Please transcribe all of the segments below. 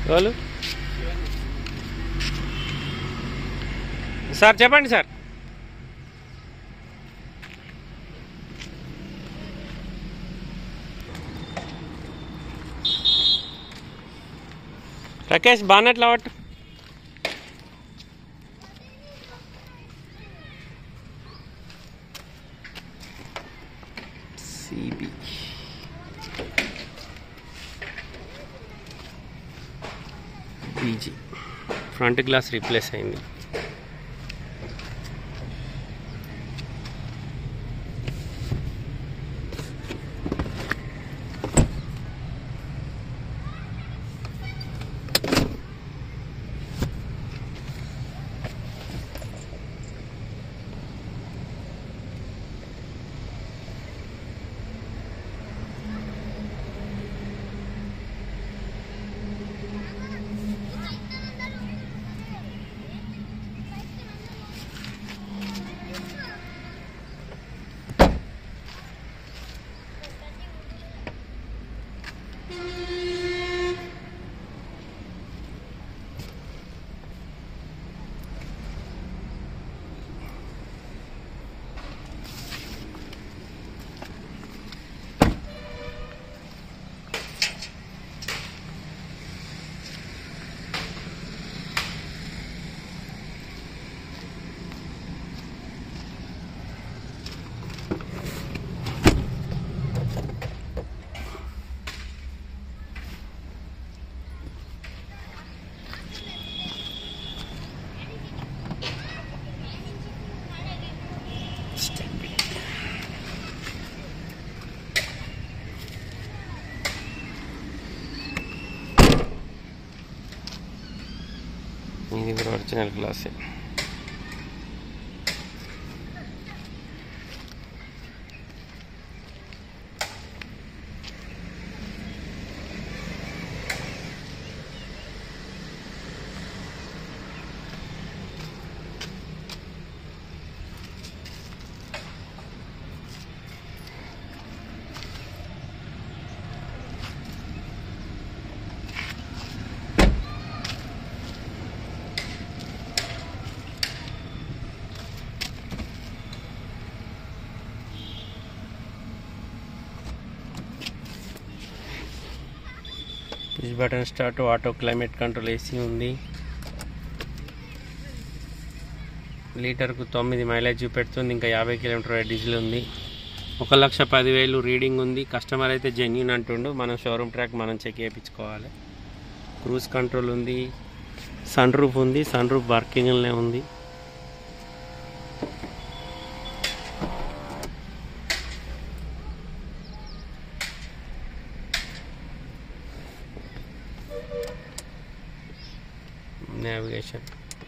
ఎవరు సార్ చెప్పండి సార్ రాకేష్ బాన్నట్లు అవట్టు సిబి బీజీ ఫ్రంట్ గ్లాస్ రీప్లేస్ అయింది ఇది కూడా ఒరిజినల్ గ్లాసే push button start auto climate control AC ఉంది లీటర్కు తొమ్మిది మైలేజ్ చూపెడుతుంది ఇంకా యాభై కిలోమీటర్ డీజిల్ ఉంది ఒక లక్ష పదివేలు రీడింగ్ ఉంది కస్టమర్ అయితే జెన్యున్ అంటుండు మనం షోరూమ్ ట్రాక్ మనం చెక్ చేయించుకోవాలి క్రూజ్ కంట్రోల్ ఉంది సన్ రూఫ్ ఉంది సన్ రూఫ్ వర్కింగ్లోనే ఉంది నావిగేషన్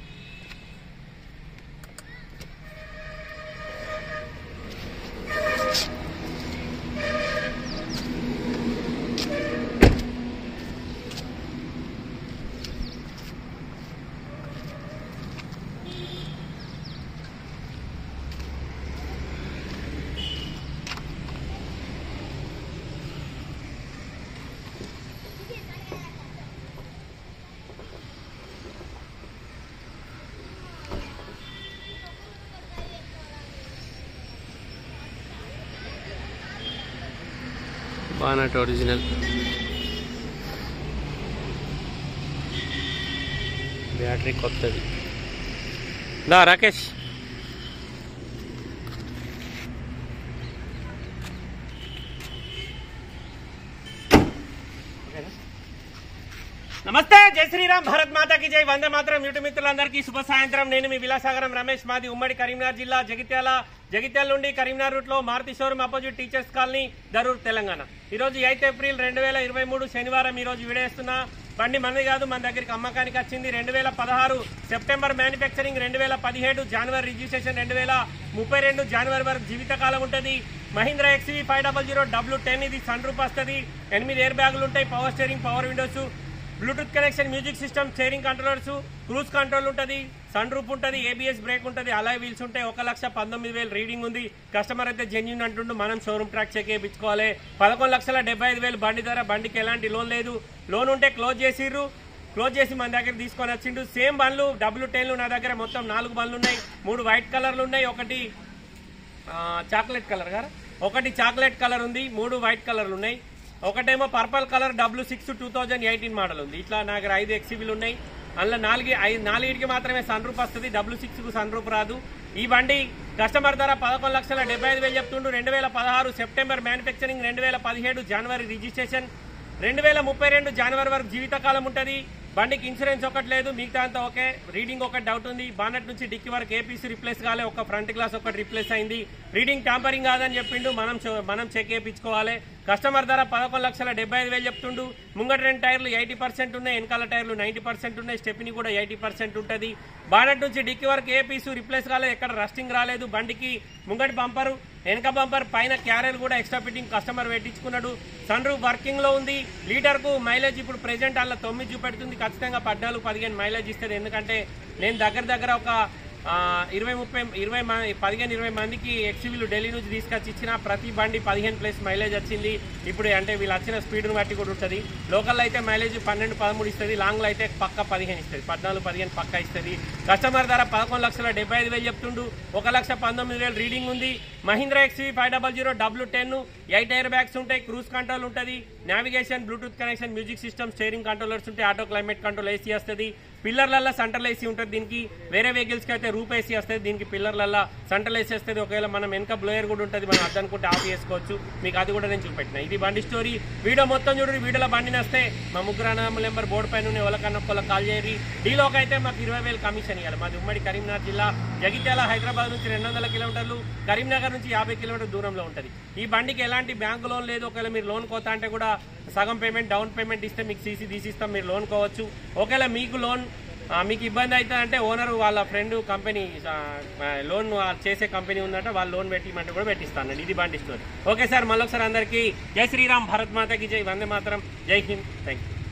బానట్ ఒరిజినల్ బ్యాటరీ కొత్తది దా రాకేష్ నమస్తే జై శ్రీరామ్ భారత్ మాతాకి జై వందే మాత్రం యూట్యూబ్ మిత్రులందరికీ శుభ సాయంత్రం నేను మీ విలాసాగరం రమేష్ మాది ఉమ్మడి కరీంనగర్ జిల్లా జగిత్యాల జగిత్యాల నుండి కరీంనగర్ రూట్ లో Maruti showroom opposite teachers colony Darur Telangana ఈ రోజు ఎయిత్ ఏప్రిల్ రెండు వేల ఇరవై మూడు శనివారం ఈ రోజు విడేస్తున్నా బండి మనది కాదు మన దగ్గరికి అమ్మకానికి వచ్చింది రెండు వేల పదహారు సెప్టెంబర్ మ్యానుఫ్యాక్చరింగ్ రెండు వేల పదిహేడు జనవరి రిజిస్ట్రేషన్ రెండు వేల ముప్పై రెండు జనవరి వరకు జీవితకాలం ఉంటుంది Mahindra XUV five double zero W ten ఇది సన్ రూప్ వస్తుంది ఎనిమిది ఎయిర్ బ్యాగులు ఉంటాయి power steering power windows bluetooth connection music system steering controllers cruise control ఉంటుంది సన్ రూప్ ఉంటుంది ఏబిఎస్ బ్రేక్ ఉంటుంది అలాయ్ వీల్స్ ఉంటాయి ఒక లక్ష పంతొమ్మిది వేలు రీడింగ్ ఉంది కస్టమర్ అయితే జెన్యున్ అంటుండు మనం షోరూమ్ ట్రాక్ చెక్ చేయించుకోవాలి పదకొండు లక్షల డెబ్బై ఐదు వేలు బండి ధర బండికి ఎలాంటి లోన్ లేదు లోన్ ఉంటే క్లోజ్ చేసిర్రు క్లోజ్ చేసి మన దగ్గర తీసుకొని వచ్చిండు సేమ్ బండ్లు డబ్ల్యూ టెన్లు నా దగ్గర మొత్తం నాలుగు బండ్లు ఉన్నాయి మూడు వైట్ కలర్లు ఉన్నాయి ఒకటి ఆ, చాక్లెట్ కలర్ గారా ఒకటి చాక్లెట్ కలర్ ఉంది మూడు వైట్ కలర్లు ఉన్నాయి ఒకటేమో purple colour W six two thousand eighteen model ఉంది ఇట్లా నా దగ్గర ఐదు ఎక్సిబీలు ఉన్నాయి అందులో నాలుగు ఐదు నాలుగిటికి మాత్రమే సన్ రూప్ వస్తుంది డబ్ల్యూ సిక్స్ కు సన్ రూప్ రాదు ఈ బండి కస్టమర్ ధర పదకొండు లక్షల డెబ్బై ఐదు వేలు చెప్తుండు రెండు వేల పదహారు సెప్టెంబర్ మ్యానుఫ్యాక్చరింగ్ రెండు వేల పదిహేడు జనవరి రిజిస్ట్రేషన్ రెండు వేల ముప్పై రెండు జనవరి వరకు జీవితకాలం ఉంటుంది బండికి ఇన్సూరెన్స్ ఒకటి లేదు మిగతా అంతా ఓకే రీడింగ్ ఒకటి డౌట్ ఉంది బానట్ నుంచి డిక్కి వరకు ఏపీసీ రిప్లేస్ కాలే ఒక ఫ్రంట్ గ్లాస్ ఒకటి రిప్లేస్ అయింది రీడింగ్ టాంపరింగ్ కాదని చెప్పిండు మనం చె- మనం చెక్ వేయించుకోవాలి కస్టమర్ ధర పదకొండు లక్షల డెబ్బై ఐదు వేలు చెప్తుండు ముంగట రెండు టైర్లు ఎయిటీ పర్సెంట్ ఉన్నాయి వెనకాల టైర్లు నైంటీ పర్సెంట్ ఉన్నాయి స్టెప్ని కూడా ఎయిటీ పర్సెంట్ ఉంటుంది బానట్ నుంచి డిక్కి వరకు ఏ పీసు రిప్లేస్ కాలేదు ఎక్కడ రస్టింగ్ రాలేదు బండికి ముంగటి బంపరు వెనక బంపర్ పైన క్యారియర్ కూడా ఎక్స్ట్రా ఫిట్టింగ్ కస్టమర్ పెట్టించుకున్నాడు సన్ రూఫ్ వర్కింగ్ లో ఉంది లీటర్ కు మైలేజ్ ఇప్పుడు ప్రెజెంట్ అలా తొమ్మిది చూపెడుతుంది ఖచ్చితంగా పద్నాలుగు పదిహేను మైలేజ్ ఇస్తుంది ఎందుకంటే నేను దగ్గర దగ్గర ఒక ఆ, ఇరవై ముప్పై ఇరవై మంది పదిహేను ఇరవై మందికి ఎక్సివీలు ఢిల్లీ నుంచి తీసుకొచ్చి ఇచ్చిన ప్రతి బండి పదిహేను ప్లస్ మైలేజ్ వచ్చింది ఇప్పుడు అంటే వీళ్ళు వచ్చిన స్పీడ్ని బట్టి కూడా ఉంటుంది లోకల్ అయితే మైలేజ్ పన్నెండు పదమూడు ఇస్తుంది లాంగ్లో అయితే పక్క పదిహేను ఇస్తుంది పద్నాలుగు పదిహేను పక్క ఇస్తుంది కస్టమర్ ధర పదకొండు లక్షల డెబ్బై ఐదు వేలు చెప్తుండు ఒక లక్ష పంతొమ్మిది వేలు రీడింగ్ ఉంది Mahindra XUV five double zero W ten eight air bags ఉంటాయి క్రూజ్ కంట్రోల్ ఉంటుంది navigation bluetooth connection music system steering controllers ఉంటాయి ఆటో క్లైమేట్ కంట్రోల్ ఏసీ వస్తుంది పిల్లర్లల్లో సెంట్రల్ ఏసీ ఉంటుంది దీనికి వేరే వెహికల్స్కి అయితే రూప్ ఏసీ వస్తుంది దీనికి పిల్లర్లల్లో సెంట్రల్ ఏసీ వస్తుంది ఒకవేళ మనం వెనక బ్లోయర్ కూడా ఉంటుంది మనం అది అనుకుంటే ఆఫ్ చేసుకోవచ్చు మీకు అది కూడా నేను చూపెట్టిన ఇది బండి స్టోరీ వీడియో మొత్తం చూడండి వీడియోలో బండిని వస్తే మా ముగ్గురు అన్నదమ్ముల నెంబర్ బోర్డు పైన ఉన్న ఎవరికన్నా ఒక్కళ్ళకి కాల్ చేయరి డీలోకి అయితే మాకు ఇరవై వేలు కమిషన్ ఇవ్వాలి మాది ఉమ్మడి కరీంనగర్ జిల్లా జగిత్యాల హైదరాబాద్ నుంచి రెండు వందల కిలోమీటర్లు కరీంనగర్ నుంచి యాభై కిలోమీటర్ దూరంలో ఉంటుంది ఈ బండికి ఎలాంటి బ్యాంకు లోన్ లేదు ఒకవేళ మీరు లోన్ కోతా అంటే కూడా సగం పేమెంట్ డౌన్ పేమెంట్ ఇస్తే మీకు సీసీ తీసిస్తాం మీరు లోన్ కోవచ్చు ఒకవేళ మీకు లోన్ ఆ, మీకు ఇబ్బంది అవుతుంది అంటే ఓనర్ వాళ్ళ ఫ్రెండ్ కంపెనీ ఆ, లోన్ చేసే కంపెనీ ఉందంటే వాళ్ళు లోన్ పెట్టిమంటే కూడా పెట్టిస్తాను ఇది బండి స్టోరీ ఓకే సార్ మళ్ళొకసారి అందరికీ జై శ్రీరామ్ భారత్ మాతకి జై వందే మాత్రం జై హింద్ థ్యాంక్ యూ